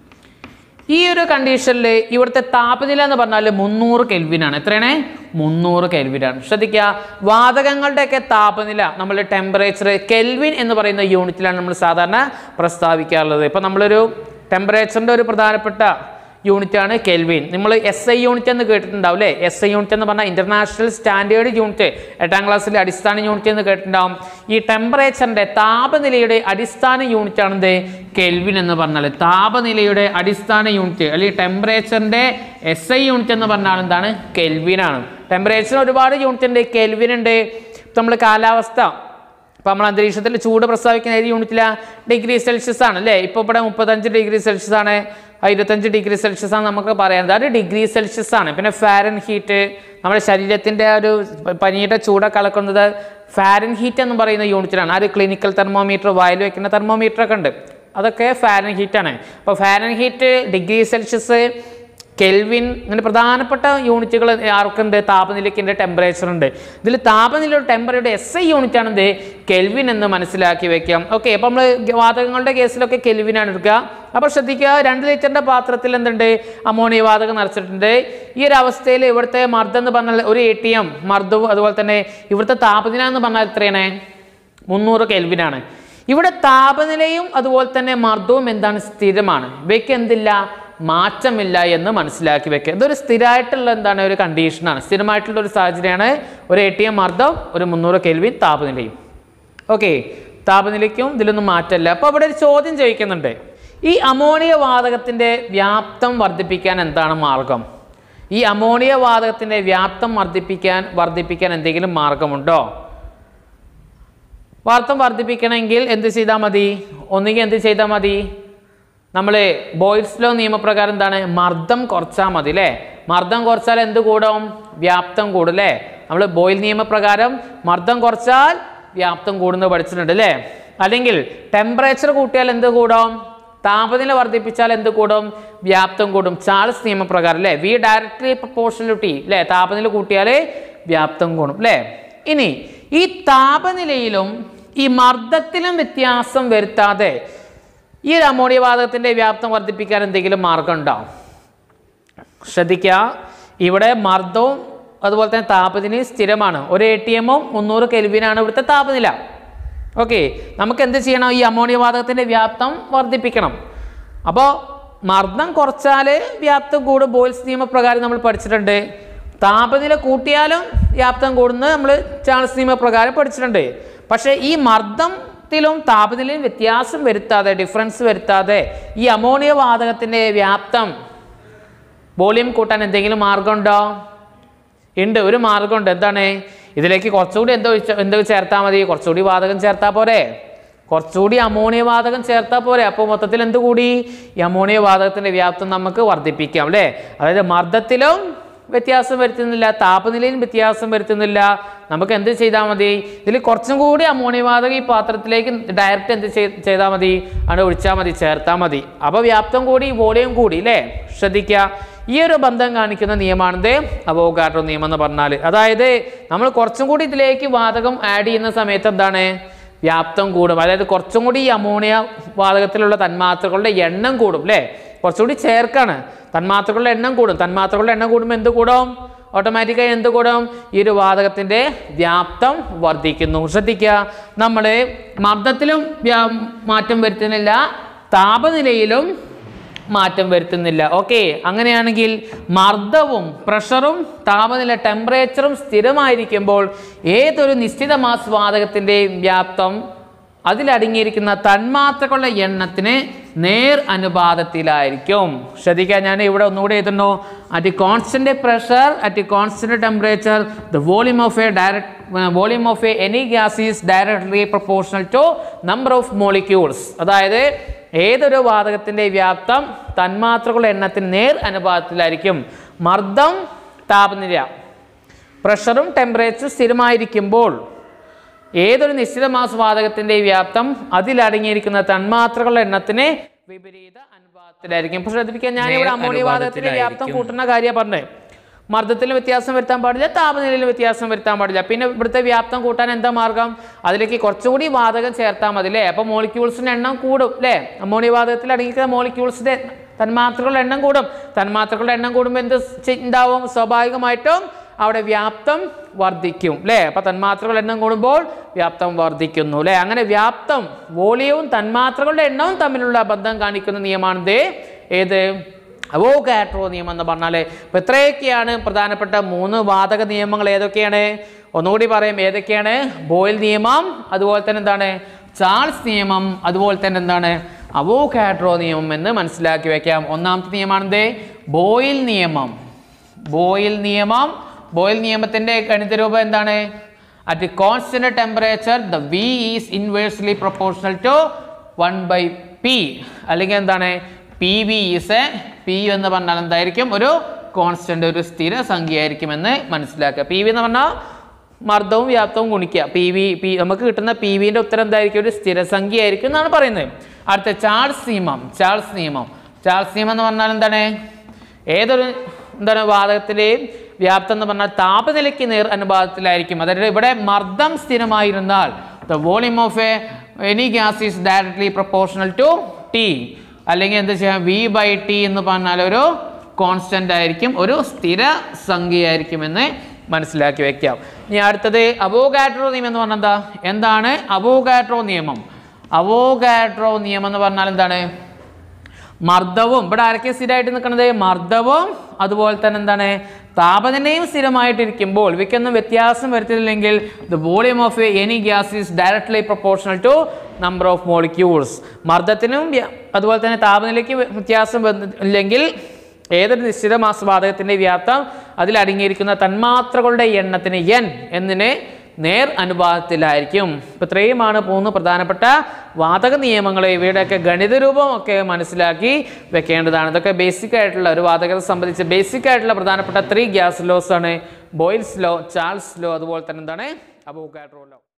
ഈ ഒരു കണ്ടീഷനിൽ ഇവിടുത്തെ താപനില എന്ന് പറഞ്ഞാൽ മുന്നൂറ് കെൽവിനാണ് എത്രയാണ് മുന്നൂറ് കെൽവിനാണ് ശ്രദ്ധിക്കുക വാതകങ്ങളുടെയൊക്കെ താപനില നമ്മൾ ടെമ്പറേച്ചർ കെൽവിൻ എന്ന് പറയുന്ന യൂണിറ്റിലാണ് നമ്മൾ സാധാരണ പ്രസ്താവിക്കാറുള്ളത് ഇപ്പം നമ്മളൊരു ടെമ്പറേച്ചറിൻ്റെ ഒരു പ്രധാനപ്പെട്ട യൂണിറ്റാണ് കെൽവിൻ നമ്മൾ എസ് ഐ യൂണിറ്റ് എന്ന് കേട്ടിട്ടുണ്ടാവും അല്ലേ എസ് ഐ യൂണിറ്റ് എന്ന് പറഞ്ഞാൽ ഇൻ്റർനാഷണൽ സ്റ്റാൻഡേർഡ് യൂണിറ്റ് എട്ടാം ക്ലാസ്സിലെ അടിസ്ഥാന യൂണിറ്റ് എന്ന് കേട്ടിട്ടുണ്ടാവും ഈ ടെമ്പറേച്ചറിൻ്റെ താപനിലയുടെ അടിസ്ഥാന യൂണിറ്റ് ആണെന്ത് കെൽവിൻ എന്ന് പറഞ്ഞാൽ താപനിലയുടെ അടിസ്ഥാന യൂണിറ്റ് അല്ലെങ്കിൽ ടെമ്പറേച്ചറിൻ്റെ എസ് ഐ യൂണിറ്റ് എന്ന് പറഞ്ഞാൽ എന്താണ് കെൽവിനാണ് ടെമ്പറേച്ചർ ഒരുപാട് യൂണിറ്റ് ഉണ്ട് കെൽവിൻ ഉണ്ട് നമ്മൾ കാലാവസ്ഥ ഇപ്പോൾ നമ്മൾ അന്തരീക്ഷത്തിൽ ചൂട് പ്രസ്താവിക്കുന്ന ഏത് യൂണിറ്റിലാണ് ഡിഗ്രി സെൽഷ്യസ് ആണ് അല്ലേ ഇപ്പോൾ ഇവിടെ മുപ്പത്തഞ്ച് ഡിഗ്രി സെൽഷ്യസ് ആണ് ഇരുപത്തഞ്ച് ഡിഗ്രി സെൽഷ്യസ് ആണ് നമുക്ക് പറയുന്നത് അത് ഡിഗ്രി സെൽഷ്യസ് ആണ് പിന്നെ ഫാരൻ ഹീറ്റ് നമ്മുടെ ശരീരത്തിൻ്റെ ആ ഒരു പനിയുടെ ചൂടൊക്കെ അളക്കുന്നത് ഫാരൻ ഹീറ്റ് എന്ന് പറയുന്ന യൂണിറ്റിലാണ് ആ ഒരു ക്ലിനിക്കൽ തെർമോമീറ്റർ വായിൽ വെക്കുന്ന തെർമോമീറ്റർ ഒക്കെ ഉണ്ട് അതൊക്കെ ഫാരൻ ഹീറ്റാണ് അപ്പോൾ Fahrenheit degree Celsius Kelvin അങ്ങനെ പ്രധാനപ്പെട്ട യൂണിറ്റുകൾ ആർക്കുണ്ട് താപനിലയ്ക്കുണ്ട് ടെമ്പറേച്ചർ ഉണ്ട് ഇതിൽ താപനിലയുടെ ടെമ്പറേച്ചറുടെ എസ് ഐ യൂണിറ്റ് ആണ് എന്ത് കെൽവിൻ എന്ന് മനസ്സിലാക്കി വെക്കാം ഓക്കെ അപ്പോൾ നമ്മൾ വാതകങ്ങളുടെ കേസിലൊക്കെ കെൽവിനാണ് എടുക്കുക അപ്പോൾ ശ്രദ്ധിക്കുക രണ്ട് ലിറ്ററിൻ്റെ പാത്രത്തിൽ എന്തുണ്ട് അമോണിയ വാതകം നിറച്ചിട്ടുണ്ട് ഈ ഒരു അവസ്ഥയിൽ ഇവിടുത്തെ മർദ്ദം എന്ന് പറഞ്ഞാൽ ഒരു എ ടി എം മർദ്ദവും അതുപോലെ തന്നെ ഇവിടുത്തെ താപനില എന്ന് പറഞ്ഞാൽ എത്രയാണ് മുന്നൂറ് കെൽവിനാണ് ഇവിടെ താപനിലയും അതുപോലെ തന്നെ മർദ്ദവും എന്താണ് സ്ഥിരമാണ് ഇവയ്ക്ക് എന്തില്ല മാറ്റമില്ല എന്ന് മനസ്സിലാക്കി വെക്കുക ഇതൊരു സ്ഥിരമായിട്ടുള്ള എന്താണ് ഒരു കണ്ടീഷനാണ് സ്ഥിരമായിട്ടുള്ള ഒരു സാഹചര്യമാണ് ഒരു എ ടി എം മർദ്ദം ഒരു മുന്നൂറ് കെൽവിൻ താപനിലയും ഓക്കെ താപനിലയ്ക്കും ഇതിലൊന്നും മാറ്റമില്ല അപ്പോൾ അവിടെ ഒരു ചോദ്യം ചോദിക്കുന്നുണ്ട് ഈ അമോണിയ വാതകത്തിൻ്റെ വ്യാപ്തം വർദ്ധിപ്പിക്കാൻ എന്താണ് മാർഗം ഈ അമോണിയ വാതകത്തിൻ്റെ വ്യാപ്തം വർദ്ധിപ്പിക്കാൻ വർദ്ധിപ്പിക്കാൻ എന്തെങ്കിലും മാർഗമുണ്ടോ വാർത്തം വർദ്ധിപ്പിക്കണമെങ്കിൽ എന്ത് ചെയ്താൽ മതി ഒന്നുകിൽ എന്ത് ചെയ്താൽ മതി നമ്മൾ ബോയ്സ് ലോ നിയമപ്രകാരം എന്താണ് മർദ്ദം കുറച്ചാൽ മതി അല്ലേ മർദ്ദം കുറച്ചാൽ എന്ത് കൂടും വ്യാപ്തം കൂടും അല്ലേ നമ്മൾ ബോയിൽ നിയമപ്രകാരം മർദ്ദം കുറച്ചാൽ വ്യാപ്തം കൂടുന്നത് പഠിച്ചിട്ടുണ്ട് അല്ലേ അല്ലെങ്കിൽ ടെമ്പറേച്ചർ കൂട്ടിയാൽ എന്ത് കൂടും താപനില വർദ്ധിപ്പിച്ചാൽ എന്ത് കൂടും വ്യാപ്തം കൂടും ചാൾസ് നിയമപ്രകാരം അല്ലേ വി ഡയറക്ട്ലി പ്രപ്പോർഷനിലിറ്റി അല്ലേ താപനില കൂട്ടിയാൽ വ്യാപ്തം കൂടും അല്ലേ ഇനി ഈ താപനിലയിലും ഈ മർദ്ദത്തിലും വ്യത്യാസം വരുത്താതെ ഈ ഒരു അമോണിയ വാതകത്തിൻ്റെ വ്യാപ്തം വർദ്ധിപ്പിക്കാൻ എന്തെങ്കിലും മാർഗം ഉണ്ടാവും ശ്രദ്ധിക്കുക ഇവിടെ മർദ്ദവും അതുപോലെ തന്നെ താപനിലയും സ്ഥിരമാണ് ഒരു എ ടി എമ്മും മുന്നൂറ് കെൽവിനാണ് ഇവിടുത്തെ താപനില ഓക്കെ നമുക്ക് എന്ത് ചെയ്യണം ഈ അമോണിയ വാതകത്തിൻ്റെ വ്യാപ്തം വർദ്ധിപ്പിക്കണം അപ്പോൾ മർദ്ദം കുറച്ചാൽ വ്യാപ്തം കൂടും ബോയ്സ് നിയമപ്രകാരം നമ്മൾ പഠിച്ചിട്ടുണ്ട് താപനില കൂട്ടിയാലും വ്യാപ്തം കൂടുന്നത് നമ്മൾ ചാൾസ് നിയമപ്രകാരം പഠിച്ചിട്ടുണ്ട് പക്ഷേ ഈ മർദ്ദത്തിലും താപനിലയും വ്യത്യാസം വരുത്താതെ ഡിഫറൻസ് വരുത്താതെ ഈ അമോണിയ വാതകത്തിൻ്റെ വ്യാപ്തം വോളിയം കൂട്ടാൻ എന്തെങ്കിലും മാർഗമുണ്ടോ ഉണ്ട് ഒരു മാർഗമുണ്ട് എന്താണ് ഇതിലേക്ക് കുറച്ചുകൂടി എന്തോ ഒഴിച്ച- എന്തോ ചേർത്താൽ മതി കുറച്ചുകൂടി വാതകം ചേർത്താൽ പോരെ കുറച്ചുകൂടി അമോണിയ വാതകം ചേർത്താൽ പോരെ അപ്പോൾ മൊത്തത്തിൽ എന്ത് കൂടി ഈ അമോണിയ വാതകത്തിൻ്റെ വ്യാപ്തം നമുക്ക് വർദ്ധിപ്പിക്കാം അല്ലേ അതായത് മർദ്ദത്തിലും വ്യത്യാസം വരുത്തുന്നില്ല താപനിലയിലും വ്യത്യാസം വരുത്തുന്നില്ല നമുക്ക് എന്ത് ചെയ്താൽ മതി ഇതിൽ കുറച്ചും കൂടി അമോണിയ വാതകം ഈ പാത്രത്തിലേക്ക് ഡയറക്റ്റ് എന്ത് ചെയ്- ചെയ്താൽ മതി അവിടെ ഒഴിച്ചാൽ മതി ചേർത്താൽ മതി അപ്പോൾ വ്യാപ്തം കൂടി വോളിയം കൂടി അല്ലേ ശ്രദ്ധിക്കുക ഈ ഒരു ബന്ധം കാണിക്കുന്ന നിയമമാണിത് അവോഗാഡ്രോ നിയമം എന്ന് പറഞ്ഞാൽ അതായത് നമ്മൾ കുറച്ചും കൂടി ഇതിലേക്ക് വാതകം ആഡ് ചെയ്യുന്ന സമയത്ത് എന്താണ് വ്യാപ്തം കൂടും അതായത് കുറച്ചും കൂടി ഈ അമോണിയ വാതകത്തിലുള്ള തന്മാത്രകളുടെ എണ്ണം കൂടും അല്ലേ കുറച്ചുകൂടി ചേർക്കാണ് തന്മാത്രകളുടെ എണ്ണം കൂടും തന്മാത്രകളുടെ എണ്ണം കൂടുമ്പോൾ എന്ത് കൂടും ഓട്ടോമാറ്റിക്കായി എന്ത് കൂടും ഈ ഒരു വാതകത്തിൻ്റെ വ്യാപ്തം വർദ്ധിക്കുന്നു ശ്രദ്ധിക്കുക നമ്മൾ മർദ്ദത്തിലും വ്യാ- മാറ്റം വരുത്തുന്നില്ല താപനിലയിലും മാറ്റം വരുത്തുന്നില്ല ഓക്കെ അങ്ങനെയാണെങ്കിൽ മർദ്ദവും പ്രഷറും താപനില ടെമ്പറേച്ചറും സ്ഥിരമായിരിക്കുമ്പോൾ ഏതൊരു നിശ്ചിത മാസ് വാതകത്തിൻ്റെയും വ്യാപ്തം അതിലടങ്ങിയിരിക്കുന്ന തന്മാത്രകളുടെ എണ്ണത്തിന് നേർ അനുപാതത്തിലായിരിക്കും ശ്രദ്ധിക്കുക ഞാൻ ഇവിടെ ഒന്നുകൂടി എഴുതുന്നു at constant pressure at constant temperature the volume of a direct volume of a any gas is directly proportional to number of molecules അതായത് ഏതൊരു വാതകത്തിൻ്റെ വ്യാപ്തം തന്മാത്രകളുടെ എണ്ണത്തിന് നേർ അനുപാതത്തിലായിരിക്കും മർദ്ദം താപനില പ്രഷറും ടെമ്പറേച്ചറും സ്ഥിരമായിരിക്കുമ്പോൾ ഏതൊരു നിശ്ചിത മാസ വാതകത്തിൻ്റെ വ്യാപ്തം അതിലടങ്ങിയിരിക്കുന്ന തന്മാത്രകളുടെ എണ്ണത്തിന് വിപരീത അനുപാതത്തിലായിരിക്കും ഇപ്പോൾ ശ്രദ്ധിക്കുക ഞാൻ ഇവിടെ അമോണിയ വാതകത്തിന്റെ വ്യാപ്തം കൂട്ടുന്ന കാര്യം പറഞ്ഞത് മർദ്ദത്തിൽ വ്യത്യാസം വരുത്താൻ പാടില്ല താപനിലയിൽ വ്യത്യാസം വരുത്താൻ പാടില്ല പിന്നെ ഇവിടുത്തെ വ്യാപ്തം കൂട്ടാൻ എന്താ മാർഗം അതിലേക്ക് കുറച്ചുകൂടി വാതകം ചേർത്താൽ മതി അല്ലേ അപ്പോൾ മോളിക്യൂൾസിന്റെ എണ്ണം കൂടും അല്ലേ അമോണിയ വാതകത്തിൽ അടങ്ങിയിരിക്കുന്ന മോളിക്യൂൾസിന്റെ തന്മാത്രകളുടെ എണ്ണം കൂടും തന്മാത്രകളുടെ എണ്ണം കൂടുമ്പോൾ എന്ത് ചെ- ഉണ്ടാവും സ്വാഭാവികമായിട്ടും അവിടെ വ്യാപ്തം വർദ്ധിക്കും അല്ലേ അപ്പൊ തന്മാത്രകളുടെ എണ്ണം കൂടുമ്പോൾ വ്യാപ്തം വർദ്ധിക്കുന്നു അല്ലേ അങ്ങനെ വ്യാപ്തം വോളിയവും തന്മാത്രകളുടെ എണ്ണവും തമ്മിലുള്ള ബന്ധം കാണിക്കുന്ന നിയമമാണിത് ഏത് അവോഗാട്രോ നിയമം എന്ന് പറഞ്ഞാൽ ഇപ്പൊ ഇത്രയൊക്കെയാണ് പ്രധാനപ്പെട്ട മൂന്ന് വാതക നിയമങ്ങൾ ഏതൊക്കെയാണ് ഒന്നുകൂടി പറയും ഏതൊക്കെയാണ് ബോയിൽ നിയമം അതുപോലെ തന്നെ എന്താണ് ചാൾസ് നിയമം അതുപോലെ തന്നെ എന്താണ് അവോഗാട്രോ നിയമം എന്ന് മനസ്സിലാക്കി വെക്കാം ഒന്നാമത്തെ നിയമമാണെന്ത് ബോയിൽ നിയമം ബോയിൽ നിയമം ബോയിൽ നിയമത്തിന്റെ ഗണിത രൂപം എന്താണ് at constant temperature the V is inversely proportional to one by P അല്ലെങ്കിൽ എന്താണ് P V is a P എന്ന് പറഞ്ഞാൽ എന്തായിരിക്കും ഒരു കോൺസ്റ്റന്റ് ഒരു സ്ഥിര സംഖ്യയായിരിക്കും എന്ന് മനസ്സിലാക്കുക പി വി എന്ന് പറഞ്ഞാൽ മർദ്ദവും വ്യാപ്തവും ഗുണിക്കുക പി വി പി നമുക്ക് കിട്ടുന്ന പി വിൻ്റെ ഉത്തരം എന്തായിരിക്കും ഒരു സ്ഥിരസംഖ്യ ആയിരിക്കും എന്നാണ് പറയുന്നത് അടുത്ത ചാൾസ് നിയമം ചാൾസ് നിയമം ചാൾസ് നിയമം എന്ന് പറഞ്ഞാൽ എന്താണ് ഏതൊരു എന്താണ് വാതകത്തിലെയും വ്യാപ്തം എന്ന് പറഞ്ഞാൽ താപനിലയ്ക്ക് നേർ അനുപാതത്തിലായിരിക്കും അതായത് ഇവിടെ മർദ്ദം സ്ഥിരമായിരുന്നാൽ the volume of a any gas is directly proportional to T അല്ലെങ്കിൽ എന്താ ചെയ്യാം വി ബൈ ടി എന്ന് പറഞ്ഞാൽ ഒരു കോൺസ്റ്റന്റ് ആയിരിക്കും ഒരു സ്ഥിര സംഖ്യയായിരിക്കും എന്ന് മനസ്സിലാക്കി വെക്കാം ഇനി അടുത്തത് അവോഗാഡ്രോ നിയമം എന്ന് പറഞ്ഞാൽ എന്താ എന്താണ് അവോഗാഡ്രോ നിയമം അവോഗാഡ്രോ നിയമം എന്ന് പറഞ്ഞാൽ എന്താണ് മർദ്ദവും ഇവിടെ ആരൊക്കെ സ്ഥിരമായിട്ട് നിൽക്കുന്നത് മർദ്ദവും അതുപോലെ തന്നെ എന്താണ് താപനിലയും സ്ഥിരമായിട്ടിരിക്കുമ്പോൾ ഇവയ്ക്കൊന്നും വ്യത്യാസം വരുത്തില്ലെങ്കിൽ the volume of any gas is directly proportional to number of molecules മർദ്ദത്തിനും വ്യ- അതുപോലെ തന്നെ താപനിലയ്ക്ക് വ്യത്യാസം വന്ന് ഇല്ലെങ്കിൽ ഏതൊരു നിശ്ചിത മാസവാതകത്തിൻ്റെ വ്യാപ്തം അതിൽ അടങ്ങിയിരിക്കുന്ന തന്മാത്രകളുടെ എണ്ണത്തിന് എൻ എന്നിനെ നേർ അനുപാതത്തിലായിരിക്കും ഇപ്പം ഇത്രയുമാണ് മൂന്ന് പ്രധാനപ്പെട്ട വാതക നിയമങ്ങൾ ഇവയുടെയൊക്കെ ഗണിത രൂപമൊക്കെ മനസ്സിലാക്കി വെക്കേണ്ടതാണ് ഇതൊക്കെ ബേസിക് ആയിട്ടുള്ള ഒരു വാതകത്തെ സംബന്ധിച്ച് ബേസിക് ആയിട്ടുള്ള പ്രധാനപ്പെട്ട ത്രീ ഗ്യാസ് ലോസ് ആണ് ബോയിൽസ് ലോ ചാൾസ് ലോ അതുപോലെ തന്നെ എന്താണ് അവോഗാഡ്രോ ലോ